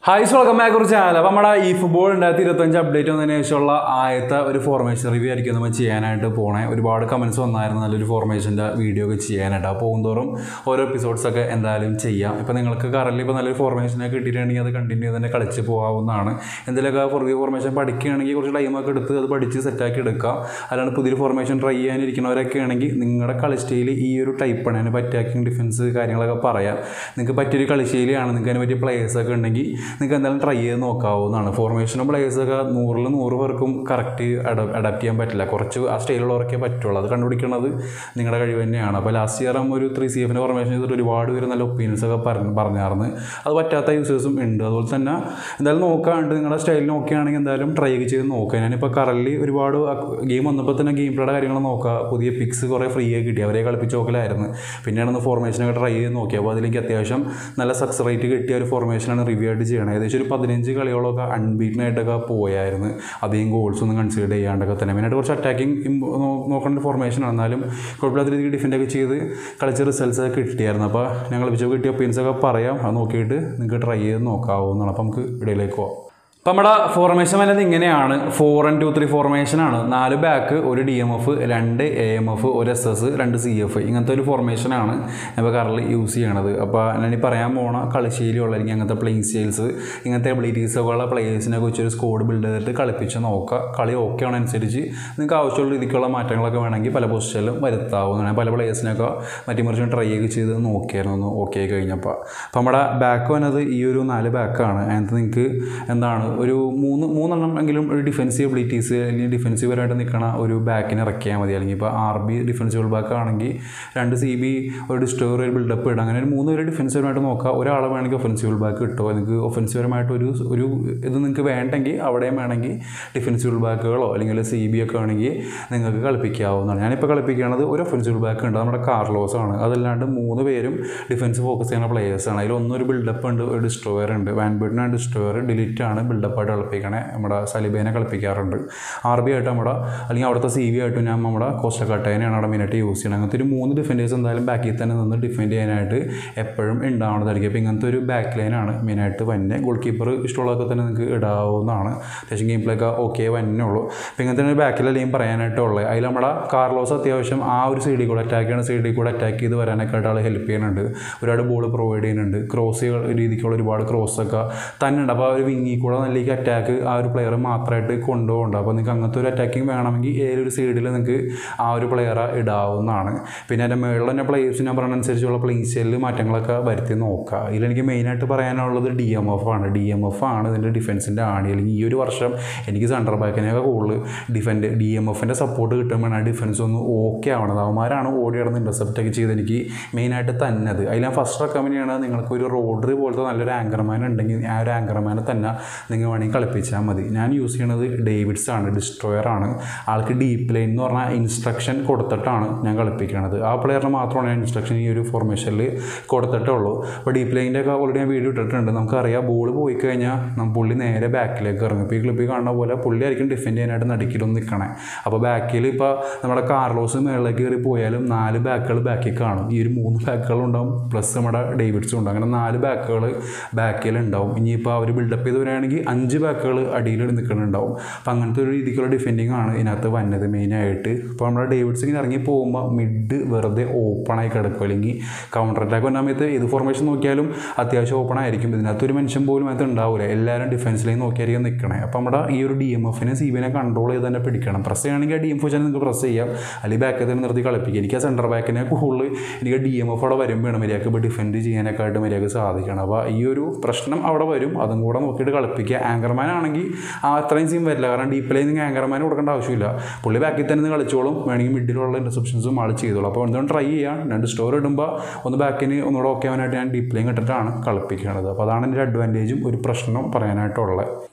hi welcome back കുറിച്ച് channel അപ്പോൾ നമ്മുടെ ഈ ഫുട്ബോൾ രണ്ടായിരത്തി ഇരുപത്തഞ്ച് അപ്ഡേറ്റ് വന്നതിന് ശേഷമുള്ള ആദ്യത്തെ ഒരു ഫോർമേഷൻ റിവ്യൂ ആയിരിക്കും നമ്മൾ ചെയ്യാനായിട്ട് പോണേ ഒരുപാട് കമൻസ് വന്നായിരുന്നു നല്ലൊരു ഫോർമേഷൻ്റെ വീഡിയോ ഒക്കെ ചെയ്യാനായിട്ട് അപ്പോൾ പോകുന്തോറും ഓരോ എപ്പിസോഡ്സ് ഒക്കെ എന്തായാലും ചെയ്യാം ഇപ്പോൾ നിങ്ങൾക്ക് കറൻറ്റ് ഇപ്പോൾ നല്ലൊരു ഫോർമേഷനൊക്കെ കിട്ടിയിട്ടുണ്ടെങ്കിൽ അത് കണ്ടിന്യൂ ചെയ്ത് തന്നെ കളിച്ച് പോകാവുന്നതാണ് എന്തെങ്കിലുമൊക്കെ പുറകെ ഫോർമേഷൻ പഠിക്കുകയാണെങ്കിൽ കുറച്ച് ടൈമൊക്കെ എടുത്ത് അത് പഠിച്ച് സെറ്റാക്കി എടുക്കുക അല്ലാണ്ട് പുതിയൊരു ഫോർമേഷൻ ട്രൈ ചെയ്യാനിരിക്കുന്നവരൊക്കെ ആണെങ്കിൽ നിങ്ങളുടെ കളി സ്റ്റൈൽ ഈ ഒരു ടൈപ്പാണ് അതിന് പറ്റിയ അറ്റാക്കിംഗ് ഡിഫൻസ് കാര്യങ്ങളൊക്കെ പറയാം നിങ്ങൾക്ക് പറ്റിയൊരു കളി ശൈലിയാണ് നിങ്ങൾക്ക് അതിന് പറ്റിയ പ്ലേയേഴ്സൊക്കെ ഉണ്ടെങ്കിൽ നിങ്ങൾക്ക് എന്തായാലും ട്രൈ ചെയ്ത് നോക്കാവുന്നതാണ് ഫോർമേഷനും പ്ലേയേഴ്സൊക്കെ നൂറിൽ നൂറ് പേർക്കും കറക്റ്റ് അഡാപ്റ്റ് ചെയ്യാൻ പറ്റില്ല കുറച്ച് ആ സ്റ്റൈലുള്ളവർക്കേ പറ്റുള്ളൂ അത് കണ്ടുപിടിക്കുന്നത് നിങ്ങളുടെ കഴിവ് തന്നെയാണ് അപ്പോൾ ലാസ്റ്റ് ഇയർ ഒരു ത്രീ സി എഫിൻ്റെ ഫോർമേഷൻ ചെയ്തിട്ട് ഒരുപാട് പേര് നല്ല ഒപ്പീനിയൻസ് ഒക്കെ പറഞ്ഞ് പറഞ്ഞായിരുന്നു അത് പറ്റാത്ത യൂസേഴ്സും ഉണ്ട് അതുപോലെ തന്നെ എന്തായാലും നോക്കാണ്ട് നിങ്ങളുടെ സ്റ്റൈൽ നോക്കുകയാണെങ്കിൽ എന്തായാലും ട്രൈ ചെയ്ത് നോക്കുക ഞാനിപ്പോൾ കറലി ഒരുപാട് ഗെയിം വന്നപ്പോൾ തന്നെ ഗെയിം പ്ലേയുടെ കാര്യങ്ങൾ നോക്കുക പുതിയ പിക്സ് കുറേ ഫ്രീ ആയി കിട്ടി അവരെ കളിപ്പിച്ച് നോക്കലായിരുന്നു പിന്നെയാണ് ഒന്ന് ഫോർമേഷനൊക്കെ ട്രൈ ചെയ്ത് നോക്കി അപ്പോൾ അതിലേക്ക് അത്യാവശ്യം നല്ല സക്സസ് റേറ്റ് കിട്ടിയ ഒരു ഫോർമേഷനാണ് റിവ്യൂ ആയിട്ട് ചെയ്യണത് ഏകദേശം ഒരു പതിനഞ്ച് കളികളൊക്കെ അൺബീറ്റൻ ആയിട്ടൊക്കെ പോയായിരുന്നു അധികം ഗോൾസ് ഒന്നും കൺസിഡർ ചെയ്യാണ്ടൊക്കെ തന്നെ മെയിനായിട്ട് കുറച്ച് അറ്റാക്കിംഗ് നോക്കേണ്ട ഒരു ഫോർമേഷനാണ് എന്നാലും കുഴപ്പമില്ലാത്ത രീതിയിൽ ഡിഫെൻഡൊക്കെ ചെയ്ത് കളിച്ച റിസൾട്ട്സ് ഒക്കെ കിട്ടിയായിരുന്നു അപ്പോൾ ഞങ്ങൾ കളിപ്പിച്ച കിട്ടിയ ഒപ്പീനിയൻസ് ഒക്കെ പറയാം അത് നോക്കിയിട്ട് നിങ്ങൾക്ക് ട്രൈ ചെയ്ത് നോക്കാവുന്നതാണ് അപ്പോൾ നമുക്ക് ഇടയിലേക്ക് പോകാം അപ്പം നമ്മുടെ ഫോർമേഷൻ വരുന്നത് ഇങ്ങനെയാണ് ഫോർ ആൻഡ് ടു ത്രീ ഫോർമേഷനാണ് നാല് ബാക്ക് ഒരു ഡി എം എഫ് രണ്ട് എ എം എഫ് ഒരു എസ് എസ് രണ്ട് സി എഫ് ഇങ്ങനത്തെ ഒരു ഫോർമേഷനാണ് ഇപ്പോൾ കറൽ യൂസ് ചെയ്യണത് അപ്പോൾ ഞാനീ പറയാൻ പോണ കളിശൈലിയുള്ള അല്ലെങ്കിൽ അങ്ങനത്തെ പ്ലേയിങ് സ്റ്റൈൽസ് ഇങ്ങനത്തെ എബിലിറ്റീസ് ഒക്കെ ഉള്ള പ്ലേയേഴ്സിനെ വെച്ച് ഒരു സ്കോഡ് ബിൽഡ് ചെയ്തിട്ട് കളിപ്പിച്ച് നോക്കുക കളി ഓക്കെ ആണനുസരിച്ച് നിങ്ങൾക്ക് ആവശ്യമുള്ള രീതിക്കുള്ള മാറ്റങ്ങളൊക്കെ വേണമെങ്കിൽ പല പൊസിഷനിലും വരുത്താവുന്നതാണ് പല പ്ലേയേഴ്സിനൊക്കെ മറ്റു മറിച്ചും ട്രൈ ഒക്കെ ചെയ്ത് നോക്കിയായിരുന്നു ഒന്ന് ഓക്കെ ആയി കഴിഞ്ഞപ്പോൾ അപ്പോൾ നമ്മുടെ ബാക്ക് വന്നത് ഈ ഒരു നാല് ബാക്കാണ് അതിനകത്ത് നിങ്ങൾക്ക് എന്താണ് ഒരു മൂന്ന് മൂന്നെണ്ണം എങ്കിലും ഒരു ഡിഫെൻസീവ് എബിലിറ്റീസ് അല്ലെങ്കിൽ ഡിഫെൻസീവരായിട്ട് നിൽക്കണ ഒരു ബാക്കിനെ ഇറക്കിയാൽ മതി അല്ലെങ്കിൽ ഇപ്പോൾ ആർ ബി ഡിഫെൻസീവ് ബാക്ക് ആണെങ്കിൽ രണ്ട് സി ബി ഒരു ഡിസ്റ്റോർ ഒരു ബിൽഡപ്പ് ഇടുക അങ്ങനെ ഒരു മൂന്ന് പേര് ഡിഫെൻസീവരായിട്ട് നോക്കുക ഒരാളെ വേണമെങ്കിൽ ഒഫൻസീവ് ബാക്ക് കിട്ടുമോ നിങ്ങൾക്ക് ഒഫൻസീവരമായിട്ട് ഒരു ഒരു ഇത് നിങ്ങൾക്ക് വേണ്ടെങ്കിൽ അവിടെയും വേണമെങ്കിൽ ഡിഫെൻസീവ് ബാക്കുകളോ അല്ലെങ്കിൽ സി ബി ഒക്കെ ആണെങ്കിൽ നിങ്ങൾക്ക് കളിപ്പിക്കാവുന്നതാണ് ഞാനിപ്പോൾ കളിപ്പിക്കുകയാണത് ഒരു ഒഫൻസീവ് ബാക്ക് ഉണ്ട് നമ്മുടെ കാർലോസ് ആണ് അതല്ലാണ്ട് മൂന്ന് പേരും ഡിഫൻസ് ഫോക്കസ് ചെയ്യുന്ന പ്ലേയേഴ്സാണ് അതിൽ ഒന്നൊരു ബിൽഡപ്പ് ഉണ്ട് ഒരു ഡിസ്ട്രോയർ ഉണ്ട് വാൻബിഡിനാണ് ഡിസ്ട്രോയർ ഡിലിറ്റ് ആണ് ബിൽഡപ്പായിട്ട് കളിപ്പിക്കണേ നമ്മുടെ സലിബേനെ കളിപ്പിക്കാറുണ്ട് ആർ ബി ആയിട്ട് നമ്മുടെ അല്ലെങ്കിൽ അവിടുത്തെ സി ബി ആയിട്ട് ഞാൻ നമ്മുടെ കോസ്റ്റക്കട്ടേനെയാണ് അവിടെ മെയിനായിട്ട് യൂസ് ചെയ്യുന്നത് അങ്ങനത്തെ ഒരു മൂന്ന് ഡിഫൻഡേഴ്സ് എന്തായാലും ബാക്കിൽ തന്നെ നിന്ന് ഡിഫെൻഡ് ചെയ്യാനായിട്ട് എപ്പോഴും ഉണ്ടാവുന്നതായിരിക്കും അപ്പോൾ ഇങ്ങനത്തെ ഒരു ബാക്ക് ലൈനാണ് മെയിനായിട്ട് വന്നെ ഗോൾ കീപ്പർ ഇഷ്ടമുള്ളതൊക്കെ തന്നെ നിങ്ങൾക്ക് ഇടാവുന്നതാണ് അത്യാവശ്യം ഗെയിം പ്ലേക്ക് ഓക്കെ വന്നേ ഉള്ളൂ അപ്പോൾ ഇങ്ങനത്തെ ഒരു ബാക്കിലെ ലൈൻ പറയാനായിട്ടുള്ളത് അതിൽ നമ്മുടെ കാർലോസ് അത്യാവശ്യം ആ ഒരു സൈഡിൽ കൂടെ അറ്റാക്ക് ചെയ്യുന്ന സൈഡിൽ കൂടെ അറ്റാക്ക് ചെയ്ത് വരാനൊക്കെ ആയിട്ട് ആൾ ഹെൽപ്പ് ചെയ്യുന്നുണ്ട് ഒരുപാട് ബോൾ പ്രൊവൈഡ് ചെയ്യുന്നുണ്ട് ക്രോസ് രീതിക്കുള്ള ഒരുപാട് ക്രോസൊക്കെ തന്നെ ഉണ്ട് അപ്പോൾ ആ ഒരു വിങ്ങിൽ കൂടെ നല്ലേക്ക് അറ്റാക്ക് ആ ഒരു പ്ലെയർ മാത്രമായിട്ട് കൊണ്ടുപോകുന്നുണ്ട് അപ്പോൾ നിങ്ങൾക്ക് അങ്ങനത്തെ ഒരു അറ്റാക്കിങ് വേണമെങ്കിൽ ഏതൊരു ഒരു സൈഡിൽ നിങ്ങൾക്ക് ആ ഒരു പ്ലെയറെ ഇടാവുന്നതാണ് പിന്നെ എൻ്റെ മുകളിൽ തന്നെ പ്ലേയേഴ്സ് ഞാൻ പറഞ്ഞനുസരിച്ചുള്ള പ്ലേയിങ് സ്റ്റൈലിൽ മാറ്റങ്ങളൊക്കെ വരുത്തി നോക്കുക ഇതിലെനിക്ക് മെയിനായിട്ട് പറയാനുള്ളത് ഡി എം എഫ് ആണ് ഡി എം എഫ് ആണ് ഇതിൻ്റെ ഡിഫൻസിൻ്റെ ആണി അല്ലെങ്കിൽ ഈ ഒരു വർഷം എനിക്ക് സെൻറ്റർ ബാക്കിനെയൊക്കെ കൂടുതൽ ഡിഫൻഡ് ഡി എം എഫിൻ്റെ സപ്പോർട്ട് കിട്ടുമ്പോൾ ആ ഡിഫൻസ് ഒന്ന് ഓക്കെ ആവണത് അവന്മാരാണ് ഓടി കിടന്ന് ഇൻ്റർസെപ്റ്റ് ഒക്കെ ചെയ്ത് എനിക്ക് മെയിനായിട്ട് തന്നത് അതിൽ ഞാൻ ഫസ്റ്റ് റെക്കമെൻഡ് നിങ്ങൾക്ക് ഒരു റോഡറി പോലത്തെ നല്ലൊരു ആങ്കർമാൻ ഉണ്ടെങ്കിൽ ആ ഒരു ആങ്കർമാനെ തന്നെ നിങ്ങൾ വേണമെങ്കിൽ കളിപ്പിച്ചാൽ മതി ഞാൻ യൂസ് ചെയ്യണത് ഡേവിഡ്സ് ആണ് ഡിസ്ട്രോയർ ആണ് ആൾക്ക് ഡീപ്പ് ലൈൻ എന്ന് പറഞ്ഞാൽ ഇൻസ്ട്രക്ഷൻ കൊടുത്തിട്ടാണ് ഞാൻ കളിപ്പിക്കുന്നത് ആ പ്ലെയറിന് മാത്രമാണ് ഞാൻ ഇൻസ്ട്രക്ഷൻ ഈ ഒരു ഫോർമേഷനിൽ കൊടുത്തിട്ടുള്ളൂ അപ്പോൾ ഡീപ്പ് ലൈനിൻ്റെ ഒക്കെ ഓൾറെഡി ഞാൻ വീഡിയോ ഇട്ടിട്ടുണ്ട് നമുക്കറിയാം ബോൾ പോയി കഴിഞ്ഞാൽ നമ്മൾ പുള്ളി നേരെ ബാക്കിലേക്ക് ഇറങ്ങും ഇപ്പോൾ ഈ ക്ലിപ്പിൽ കാണുന്ന പോലെ പുള്ളി ആയിരിക്കും ഡിഫെൻഡ് ചെയ്യാനായിട്ട് നടുക്കിലൊന്നും നിൽക്കണേ അപ്പോൾ ബാക്കിൽ ഇപ്പോൾ നമ്മുടെ കാർലോസ് മേളിലേക്ക് കയറി പോയാലും നാല് ബാക്കുകൾ ബാക്കിൽ കാണും ഈ ഒരു മൂന്ന് ബാക്കുകൾ ഉണ്ടാവും പ്ലസ് നമ്മുടെ ഡേവിഡ്സും ഉണ്ടാവും അങ്ങനെ നാല് ബാക്കുകൾ ബാക്കിൽ ഉണ്ടാവും ഇനിയിപ്പോൾ അവർ ബിൽഡപ്പ് ചെയ്ത് വരികയാണെങ്കിൽ അഞ്ച് ബാക്കുകൾ അടിയിൽ നിൽക്കുന്നുണ്ടാവും അപ്പോൾ അങ്ങനത്തെ ഒരു രീതിക്കുള്ള ഡിഫെൻഡിങ് ആണ് ഇതിനകത്ത് വന്നത് മെയിനായിട്ട് ഇപ്പോൾ നമ്മുടെ ഡേവിഡ്സ് ഇങ്ങനെ ഇറങ്ങി പോകുമ്പോൾ മിഡ് വെറുതെ ഓപ്പണായി കിടക്കും അല്ലെങ്കിൽ കൗണ്ടർ അറ്റാക്ക് വന്ന സമയത്ത് ഏത് ഫോർമേഷൻ നോക്കിയാലും അത്യാവശ്യം ഓപ്പൺ ആയിരിക്കും ഇതിനകത്ത് ഒരു മനുഷ്യൻ പോലും അതിനകത്ത് ഉണ്ടാവില്ല എല്ലാവരും ഡിഫൻസിലേക്ക് നോക്കിയായിരിക്കും നിൽക്കണേ അപ്പോൾ നമ്മുടെ ഈ ഒരു ഡി എം എഫിനെ സി ബിനെ കൺട്രോൾ ചെയ്ത് തന്നെ പിടിക്കണം പ്രസ് ചെയ്യുകയാണെങ്കിൽ ആ ഡി എം എഫ് നിങ്ങൾക്ക് പ്രസ് ചെയ്യാം അല്ലെങ്കിൽ ബാക്കിൽ തന്നെ നിർത്തി കളിപ്പിക്കുക എനിക്ക് ആ സെൻറ്റർ ബാക്കിനെ കൂടുതൽ എനിക്ക് ഡി എം എഫ് അവിടെ വരുമ്പോഴാണ് മര്യാദക്ക് ഇപ്പോൾ ഡിഫെൻഡ് ചെയ്യാനൊക്കെ ആയിട്ട് മര്യാദക്ക് സാധിക്കണം അപ്പോൾ ഈ ഒരു പ്രശ്നം അവിടെ വരും അതും കൂടെ നോക്കിയിട്ട് കളിപ്പിക്കുക ആങ്കർമാൻ ആണെങ്കിൽ ആ അത്രയും സീൻ വരില്ല കാരണം ഡീപ്പ് ലൈൻ നിങ്ങൾ ആങ്കർമാൻ കൊടുക്കേണ്ട ആവശ്യമില്ല പുള്ളി ബാക്കിൽ തന്നെ നിന്ന് കളിച്ചോളും വേണമെങ്കിൽ മിഡിലുള്ള ഇൻ്റർസെപ്ഷൻസും ആൾ ചെയ്തോളും അപ്പോൾ എന്തുകൊണ്ട് ട്രൈ ചെയ്യാം രണ്ട് സ്റ്റോർ ഇടുമ്പോൾ ഒന്ന് ബാക്കിന് ഒന്നുകൂടെ ഓക്കെ ആവാനായിട്ട് ഞാൻ ഡീപ്പ് ലൈൻ ഇട്ടിട്ടാണ് കളിപ്പിക്കുന്നത് അപ്പോൾ അതാണ് എൻ്റെ അഡ്വാൻറ്റേജും ഒരു പ്രശ്നം പറയാനായിട്ടുള്ളത്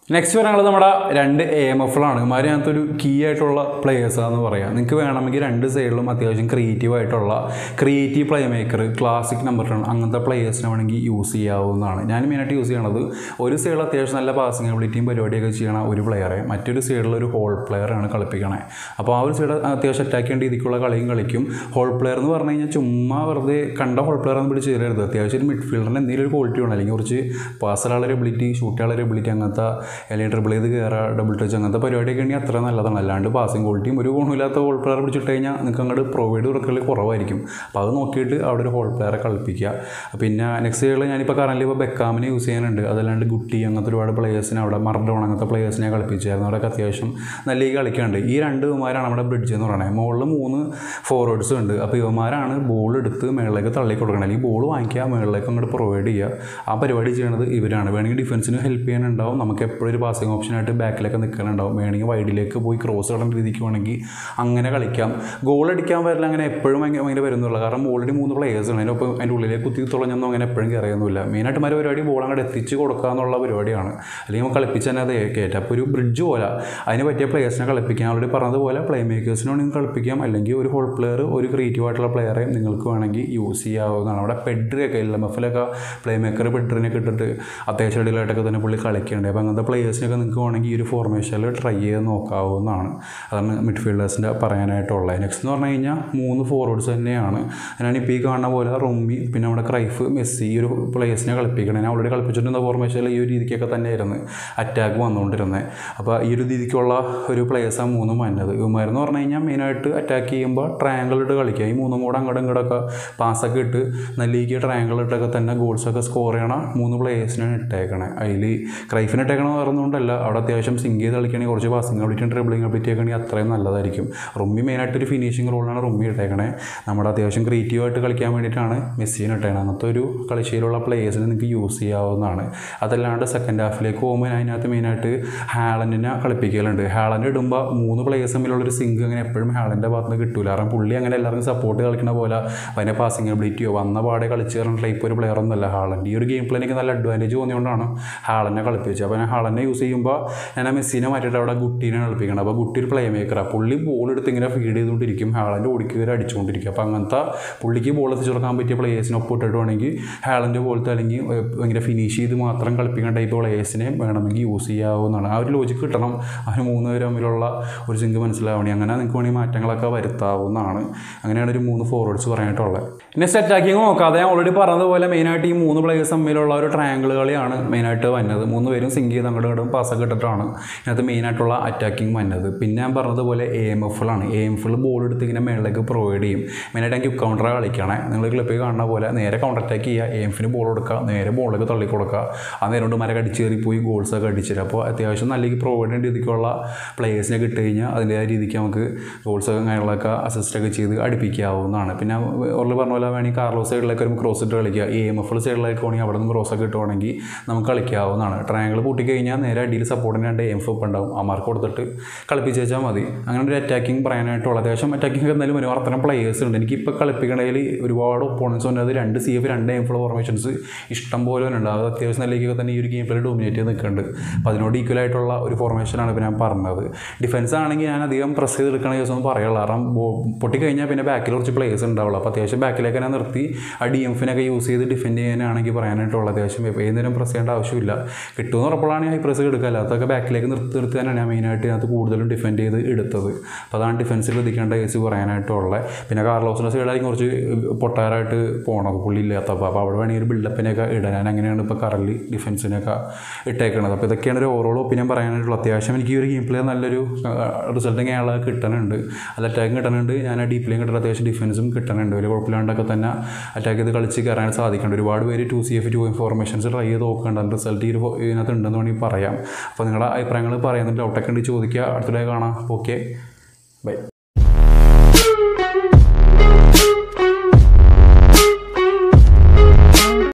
നെക്സ്റ്റ് പറയാനുള്ളത് നമ്മുടെ രണ്ട് എ എം എഫിലാണ് ഇമാര് അതിനകത്ത് ഒരു കീ ആയിട്ടുള്ള പ്ലേയേഴ്സാന്ന് പറയാം നിങ്ങൾക്ക് വേണമെങ്കിൽ രണ്ട് സൈഡിലും അത്യാവശ്യം ക്രിയേറ്റീവ് ആയിട്ടുള്ള creative playmaker classic number ten അങ്ങനത്തെ പ്ലേയേഴ്സിനെ വേണമെങ്കിൽ യൂസ് ചെയ്യാവുന്നതാണ് ഞാൻ മെയിനായിട്ട് യൂസ് ചെയ്യണത് ഒരു സൈഡിൽ അത്യാവശ്യം നല്ല പാസിംഗ് എബിലിറ്റിയും പരിപാടിയൊക്കെ ചെയ്യണ ഒരു പ്ലെയറെ മറ്റൊരു സൈഡിൽ ഒരു ഹോൾ പ്ലെയറാണ് കളിപ്പിക്കണേ അപ്പോൾ ആ ഒരു സൈഡ് അത്യാവശ്യം അറ്റാക്ക് ചെയ്യേണ്ട രീതിക്കുള്ള കളിയും കളിക്കും ഹോൾ പ്ലെയർ എന്ന് പറഞ്ഞു കഴിഞ്ഞാൽ ചുമ്മാ വെറുതെ കണ്ട ഹോൾ പ്ലെയർ ഒന്നും പിടിച്ച് ചെയ്യരുത് അത്യാവശ്യം ഒരു മിഡ്ഫീൽഡറിന് എന്തെങ്കിലും ഒരു ക്വാളിറ്റി വേണം അല്ലെങ്കിൽ കുറച്ച് പാസറുള്ള ഒരു എബിലിറ്റി ഷൂട്ടുള്ള ഒരു എബിലിറ്റി അങ്ങനത്തെ അല്ലെങ്കിൽ ട്രിപ്പിൾ ചെയ്ത് കയറുക ഡബിൾ ടച്ച് അങ്ങനത്തെ പരിപാടിയൊക്കെ ഉണ്ടെങ്കിൽ അത്ര നല്ലതാണ് അല്ലാണ്ട് പാസിംഗ് ക്വാളിറ്റിയും ഒരു ഗുണമില്ലാത്ത ഹോൾ പ്ലെയർ പിടിച്ചിട്ട് കഴിഞ്ഞാൽ നിങ്ങൾക്ക് അങ്ങോട്ട് പ്രൊവൈഡ് കൊടുക്കൽ കുറവായിരിക്കും അപ്പോൾ അത് നോക്കിയിട്ട് അവിടെ ഒരു ഹോൾ പ്ലെയറെ കളിപ്പിക്കുക പിന്നെ നെക്സ്റ്റ് സൈഡിൽ ഞാനിപ്പോൾ കറൻറ്റ് ഇപ്പോൾ ബെക്കാമിനെ യൂസ് ചെയ്യാനുണ്ട് അതല്ലാണ്ട് ഗുട്ടി അങ്ങനത്തെ ഒരുപാട് പ്ലേയേഴ്സിനെ അവിടെ മർഡോൺ അങ്ങനത്തെ പ്ലേയേഴ്സിനെ കളിപ്പിച്ചായിരുന്നു അവിടെയൊക്കെ അത്യാവശ്യം നല്ല ഈ കളിക്കാനുണ്ട് ഈ രണ്ട് ഇവന്മാരാണ് നമ്മുടെ ബ്രിഡ്ജ് എന്ന് പറയുന്നത് മുകളിൽ മൂന്ന് ഫോർവേഡ്സും ഉണ്ട് അപ്പോൾ ഇവന്മാരാണ് ബോൾ എടുത്ത് മുകളിലേക്ക് തള്ളി കൊടുക്കണം അല്ലെങ്കിൽ ബോൾ വാങ്ങിക്കുക മുകളിലേക്ക് അങ്ങോട്ട് പ്രൊവൈഡ് ചെയ്യുക ആ പരിപാടി ചെയ്യണത് ഇവരാണ് വേണമെങ്കിൽ ഡിഫൻസിന് ഹെൽപ്പ് ചെയ്യാനുണ്ടാവും നമുക്ക് എപ്പോഴും ഒരു പാസിംഗ് ഓപ്ഷനായിട്ട് ബാക്കിലൊക്കെ നിൽക്കാനുണ്ടാവും വേണമെങ്കിൽ വൈഡിലേക്ക് പോയി ക്രോസ് ഇടുന്ന രീതിക്ക് വേണമെങ്കിൽ അങ്ങനെ കളിക്കാം ഗോൾ അടിക്കാൻ വരില്ല അങ്ങനെ എപ്പോഴും ഭയങ്കര ഭയങ്കര വരുന്നുള്ളൂ കാരണം ഓൾറെഡി മൂന്ന് പ്ലേയേഴ്സ് ഉണ്ട് അതിനൊപ്പം അതിൻ്റെ ഉള്ളിലേക്ക് കുത്തി തുളഞ്ഞൊന്നും അങ്ങനെ എപ്പോഴും കയറിയൊന്നുമില്ല മെയിനായിട്ട് മാറി പരിപാടി ബോൾ അങ്ങോട്ട് എത്തിച്ച് കൊടുക്കുക എന്നുള്ള പരിപാടിയാണ് അല്ലെങ്കിൽ നമുക്ക് കളിപ്പിച്ച് തന്നെ അത് കയറ്റാം അപ്പോൾ ഒരു ബ്രിഡ്ജ് പോലെ അതിന് പറ്റിയ പ്ലേയേഴ്സിനെ കളിപ്പിക്കാം ഓൾറെഡി പറഞ്ഞതുപോലെ പ്ലേ മേക്കേഴ്സിനെ വേണമെങ്കിൽ കളിപ്പിക്കാം അല്ലെങ്കിൽ ഒരു ഹോൾ പ്ലെയർ ഒരു ക്രിയേറ്റീവ് ആയിട്ടുള്ള പ്ലെയറെ നിങ്ങൾക്ക് വേണമെങ്കിൽ യൂസ് ചെയ്യാവുന്നതാണ് അവിടെ പെഡ്രിയൊക്കെ എൽ എം എഫിലൊക്കെ പ്ലേ മേക്കർ പെഡ്രിനൊക്കെ ഇട്ടിട്ട് അത്യാവശ്യം ഇടയിലായിട്ടൊക്കെ തന്നെ പുള്ളി കളിക്കുന്നുണ്ട് അപ്പോൾ അങ്ങനത്തെ പ്ലേയേഴ്സിനൊക്കെ നിങ്ങൾക്ക് വേണമെങ്കിൽ ഈ ഒരു ഫോർമേഷനിൽ ട്രൈ ചെയ്ത് നോക്കാവുന്നതാണ് അതാണ് മിഡ്ഫീൽഡേഴ്സിൻ്റെ പറയാനായിട്ടുള്ളത് നെക്സ്റ്റ് എന്ന് പറഞ്ഞു കഴിഞ്ഞാൽ മൂന്ന് ഫോർവേഡ്സ് തന്നെയാണ് ഞാനിപ്പോൾ ഈ കാണുന്ന പോലെ റൊമ്മി പിന്നെ നമ്മുടെ ക്രൈഫ് മെസ്സി ഈ ഒരു പ്ലേയേഴ്സിനെ കളിപ്പിക്കണം ഞാൻ ഓൾറെഡി കളിപ്പിച്ചിട്ടുള്ള ഫോർമേഷനിൽ ഈ ഒരു രീതിക്കൊക്കെ തന്നെയായിരുന്നു അറ്റാക്ക് വന്നുകൊണ്ടിരുന്നത് അപ്പോൾ ഈ ഒരു രീതിക്കുള്ള ഒരു പ്ലേയേഴ്സാണ് മൂന്നും വന്നത് ഇവന്മാരെന്ന് പറഞ്ഞു കഴിഞ്ഞാൽ മെയിനായിട്ട് അറ്റാക്ക് ചെയ്യുമ്പോൾ ട്രയാങ്കിൾ ഇട്ട് കളിക്കുക ഈ മൂന്നും കൂടെ അങ്ങോട്ടും ഇങ്ങോട്ടൊക്കെ പാസ്സൊക്കെ ഇട്ട് നല്ലീക്ക് ട്രയാങ്കിൾ ഇട്ടൊക്കെ തന്നെ ഗോൾസൊക്കെ സ്കോർ ചെയ്യണ മൂന്ന് പ്ലേയേഴ്സിനാണ് ഇട്ടേക്കണേ അതിൽ ക്രൈഫിന് ഇട്ടേക്കണമെന്ന് പറയുന്നതുകൊണ്ടല്ല അവിടെ അത്യാവശ്യം സിങ്ക് ചെയ്ത് കളിക്കുകയാണെങ്കിൽ കുറച്ച് പാസിംഗ് അബിലിറ്റി ഡ്രിബിളിംഗ് അബിലിറ്റി ഒക്കെ ആണെങ്കിൽ അത്രയും നല്ലതായിരിക്കും റുമ്മി മെയിനായിട്ട് ഒരു ഫിനിഷിംഗ് റോളാണ് റുമ്മി ഇട്ടേക്കണേ നമ്മുടെ അത്യാവശ്യം ക്രിയേറ്റീവായിട്ട് കളിക്കാൻ വേണ്ടിയിട്ടാണ് മെസ്സിനെ ഇട്ടേക്കണത് അങ്ങനത്തെ ഒരു കളിശീലമുള്ള പ്ലേയേഴ്സിനെ നിങ്ങൾക്ക് യൂസ് ചെയ്യാവുന്നതാണ് അതല്ലാണ്ട് സെക്കൻഡ് ഹാഫിലേക്ക് പോകുമ്പോൾ അതിനകത്ത് മെയിനായിട്ട് ഹാലൻഡിനെ കളിപ്പിക്കലുണ്ട് ഹാലൻഡ് ഇടുമ്പോൾ മൂന്ന് പ്ലേയേഴ്സ് തമ്മിലുള്ളൊരു സിങ്ക് അങ്ങനെ എപ്പോഴും ഹാലൻ്റെ ഭാഗത്ത് നിന്ന് കിട്ടില്ല കാരണം പുള്ളി അങ്ങനെ എല്ലാവർക്കും സപ്പോർട്ട് കളിക്കുന്ന പോലെ അതിൻ്റെ പാസിംഗ് എബിലിറ്റിയോ വന്ന പാടെ കളിച്ച് കയറുന്ന ടൈപ്പ് ഒരു പ്ലെയർ ഒന്നുമല്ല ഹാളണ്ട് ഈ ഒരു ഗെയിം പ്ലേ എനിക്ക് നല്ല അഡ്വാൻറ്റേജ് തോന്നിയുകൊണ്ടാണ് ഹാളനെ കളിപ്പിച്ചത് അപ്പോൾ ഞാൻ ഹാളനെ യൂസ് ചെയ്യുമ്പോൾ ഞാൻ ആ മെസ്സിനെ മാറ്റിയിട്ട് അവിടെ ഗുട്ടീനെ കളിപ്പിക്കണം അപ്പോൾ ഗുട്ടി ഒരു പ്ലേ മേക്കറാണ് പുള്ളി ബോൾ എടുത്ത് ഇങ്ങനെ ഫീഡ് ചെയ്തുകൊണ്ടിരിക്കും ഹാളൻ്റെ ഓടിക്ക് കയറി അടിച്ചുകൊണ്ടിരിക്കും അപ്പോൾ അങ്ങനത്തെ പുള്ളിക്ക് ബോൾ എത്തിച്ചു കൊടുക്കാൻ പറ്റിയ പ്ലേയേഴ്സിനെ ഒപ്പിട്ടിട്ട് വേണമെങ്കിൽ ഹാളൻ്റെ പോലത്തെ അല്ലെങ്കിൽ ഭയങ്കര ഫിനിഷ് ചെയ്ത് മാത്രം കളിപ്പിക്കുന്ന ടൈപ്പ് പ്ലേയേഴ്സിനെ വേണമെങ്കിൽ യൂസ് ചെയ്യാവുന്നതാണ് ആ ഒരു ലോജിക്ക് കിട്ടണം അവർ മൂന്ന് പേര് തമ്മിലുള്ള ഒരു സിങ്ക് മനസ്സിലാവണേ അങ്ങനെ നിങ്ങൾക്ക് വേണമെങ്കിൽ മാറ്റങ്ങളൊക്കെ വരുത്താവുന്നതാണ് അങ്ങനെയാണ് ഒരു മൂന്ന് ഫോർവേഡ്സ് പറയാനായിട്ടുള്ളത് പിന്നെ സെറ്റ് അറ്റാക്കിങ് നോക്കാതെ ഞാൻ ഓൾറെഡി പറഞ്ഞതുപോലെ മെയിനായിട്ട് ഈ മൂന്ന് പ്ലേയേഴ്സ് തമ്മിലുള്ള ഒരു ട്രയാങ്കിൾ കളിയാണ് മെയിനായിട്ട് വന്നത് മൂന്ന് പേരും സിങ്ക് ചെയ്ത് അങ്ങോട്ടും ഇങ്ങോട്ടും പാസ്സൊക്കെ ഇട്ടിട്ടാണ് ഇതിനകത്ത് മെയിനായിട്ടുള്ള അറ്റാക്കിങ് വന്നത് പിന്നെ ഞാൻ പറഞ്ഞതുപോലെ എ എം എഫിലാണ് എ എം എഫിൽ ബോൾ എടുത്ത് ഇങ്ങനെ മേളിലേക്ക് പ്രൊവൈഡ് ചെയ്യും മെയിനായിട്ട് എനിക്ക് കൗണ്ടർ കളിക്കണേ നിങ്ങൾ ക്ലിപ്പിൽ കാണുന്ന പോലെ നേരെ കൗണ്ടർ അറ്റാക്ക് ചെയ്യുക എ എംഫിന് ബോൾ കൊടുക്കുക നേരെ ബോളിലേക്ക് തള്ളി കൊടുക്കുക ആ നേരം കൊണ്ട് മര കടിച്ച് കയറി പോയി ഗോൾസൊക്കെ അടിച്ചിട്ട് അപ്പോൾ അത്യാവശ്യം നല്ല രീതിക്ക് പ്രൊവൈഡ് ചെയ്യുന്ന രീതിക്കുള്ള പ്ലേയേഴ്സിനെ കിട്ടി കഴിഞ്ഞാൽ അതിൻ്റെതായ രീതിക്ക് നമുക്ക് ഗോൾസൊക്കെ കാര്യങ്ങളൊക്കെ അസിസ്റ്റൊക്കെ ചെയ്ത് അടുപ്പിക്കാവുന്നതാണ് പിന്നെ ഓർല് പറഞ്ഞ പോലെ വേണമെങ്കിൽ കാർലോ സൈഡിലേക്ക് ഒരു ക്രോസ് ഇട്ട് കളിക്കുക എ എം എഫ് സൈഡിലേക്ക് വേണമെങ്കിൽ അവിടെ നിന്ന് ക്രോസ് ഒക്കെ ഇട്ടുവാണെങ്കിൽ നമുക്ക് കളിക്കാവുന്നതാണ് ട്രയാങ്കിൾ പൊട്ടിക്കഴിഞ്ഞാൽ നേരെ അടിയിൽ സപ്പോർട്ടിന് രണ്ട് എം എഫ് ഉണ്ടാവും ആ മാർക്ക് കൊടുത്തിട്ട് കളിപ്പിച്ച് വെച്ചാൽ മതി അങ്ങനെ ഒരു അറ്റാക്കിംഗ് പറയാനായിട്ടുള്ള അത്യാവശ്യം അറ്റാക്കിംഗ് എന്നാലും ഒരു അത്തരം പ്ലേയേഴ്സ് ഉണ്ട് എനിക്കിപ്പോൾ കളിപ്പിക്കണതിൽ ഒരുപാട് ഒപ്പോണൻസ് വന്നത് രണ്ട് സി എഫ് രണ്ട് എം ഫ്ലോ ഫോർമേഷൻസ് ഇഷ്ടം പോലെ ഉണ്ട് അത് അത്യാവശ്യം നല്ല രീതിക്ക് തന്നെ ഈ ഒരു ഗെയിം പ്ലേ ഡോമിനേറ്റ് ചെയ്ത് നിൽക്കുന്നുണ്ട് അപ്പോൾ അതിനോട് ഈക്വൽ ആയിട്ടുള്ള ഒരു ഫോർമേഷനാണ് ഇപ്പോൾ ഞാൻ പറഞ്ഞത് ഡിഫൻസ് ആണെങ്കിൽ ഞാൻ അധികം പ്രസ് ചെയ്ത് എടുക്കണ കേസ് ഒന്നും പറയുള്ളൂ കാരണം ബോ- പൊട്ടിക്കഴിഞ്ഞാൽ പിന്നെ ബാക്കിൽ കുറച്ച് പ്ലേയേഴ്സ് ഉണ്ടാവുള്ളൂ അപ്പോൾ അത്യാവശ്യം ബാക്കിലേക്ക് തന്നെ നിർത്തി ആ ഡി എംഫിനൊക്കെ യൂസ് ചെയ്ത് ഡിഫെൻഡ് ചെയ്യാനാണെങ്കിൽ പറയാനായിട്ടുള്ള അത്യാവശ്യം ഏത് നേരം പ്രസ് ചെയ്യേണ്ട ആവശ്യമില്ല കിട്ടുമെന്ന് ഉറപ്പുള്ളതാണ് ഹൈ പ്രസ് എടുക്കുക അല്ലാത്തൊക്കെ ബാക്കിലേക്ക് നിർത്തി നിർത്തി തന്നെയാണ് ഞാൻ മെയിനായിട്ട് അതിനകത്ത് കൂടുതലും ഡിഫെൻഡ് ചെയ്ത് എടുത്തത് അപ്പോൾ അതാണ് ഡിഫൻസിൽ എത്തിക്കേണ്ട കേസ് പറയാനായിട്ടുള്ളത് പിന്നെ കാർലോസിൻ്റെ സൈഡായിരിക്കും കുറച്ച് പൊട്ടാറായിട്ട് പോണത് പുള്ളി ഇല്ലാത്തപ്പോൾ അപ്പോൾ അവിടെ വേണമെങ്കിൽ ഒരു ബിൽഡപ്പിനെയൊക്കെ ഇടാൻ ഞാൻ അങ്ങനെയാണ് ഇപ്പോൾ കറലി ഡിഫൻസിനൊക്കെ ഇട്ടേക്കണത് അപ്പോൾ ഇതൊക്കെയാണ് ഒരു ഓവറോൾ ഒപ്പീനിയൻ പറയാനായിട്ടുള്ളത് അത്യാവശ്യം എനിക്ക് ഈ ഒരു ഗെയിം പ്ലേ നല്ലൊരു റിസൾട്ടിങ് അയാളെ കിട്ടുന്നുണ്ട് അത് അറ്റാക്കും കിട്ടുന്നുണ്ട് ഞാൻ ആ ഡീപ്ലേയും കിട്ടുന്ന അത്യാവശ്യം ഡിഫൻസും കിട്ടുന്നുണ്ട് വലിയ കുഴപ്പമില്ലാണ്ടൊക്കെ തന്നെ അറ്റാക്ക് ചെയ്ത് കളിച്ച് കയറാൻ സാധിക്കുന്നുണ്ട് ഒരുപാട് പേര് two C F two informations try ചെയ്ത് നോക്കുന്നുണ്ട് റിസൾട്ട് ഈ ഒരു ഫോ- ഇതിനകത്ത് ഉണ്ടെന്ന് വേണമെങ്കിൽ പറയാം അപ്പോൾ നിങ്ങളുടെ അഭിപ്രായങ്ങൾ പറയുന്നുണ്ട് ഡൗട്ടൊക്കെ ഉണ്ട് ചോദിക്കുക അടുത്തിടെ കാണാം ഓക്കെ ബൈ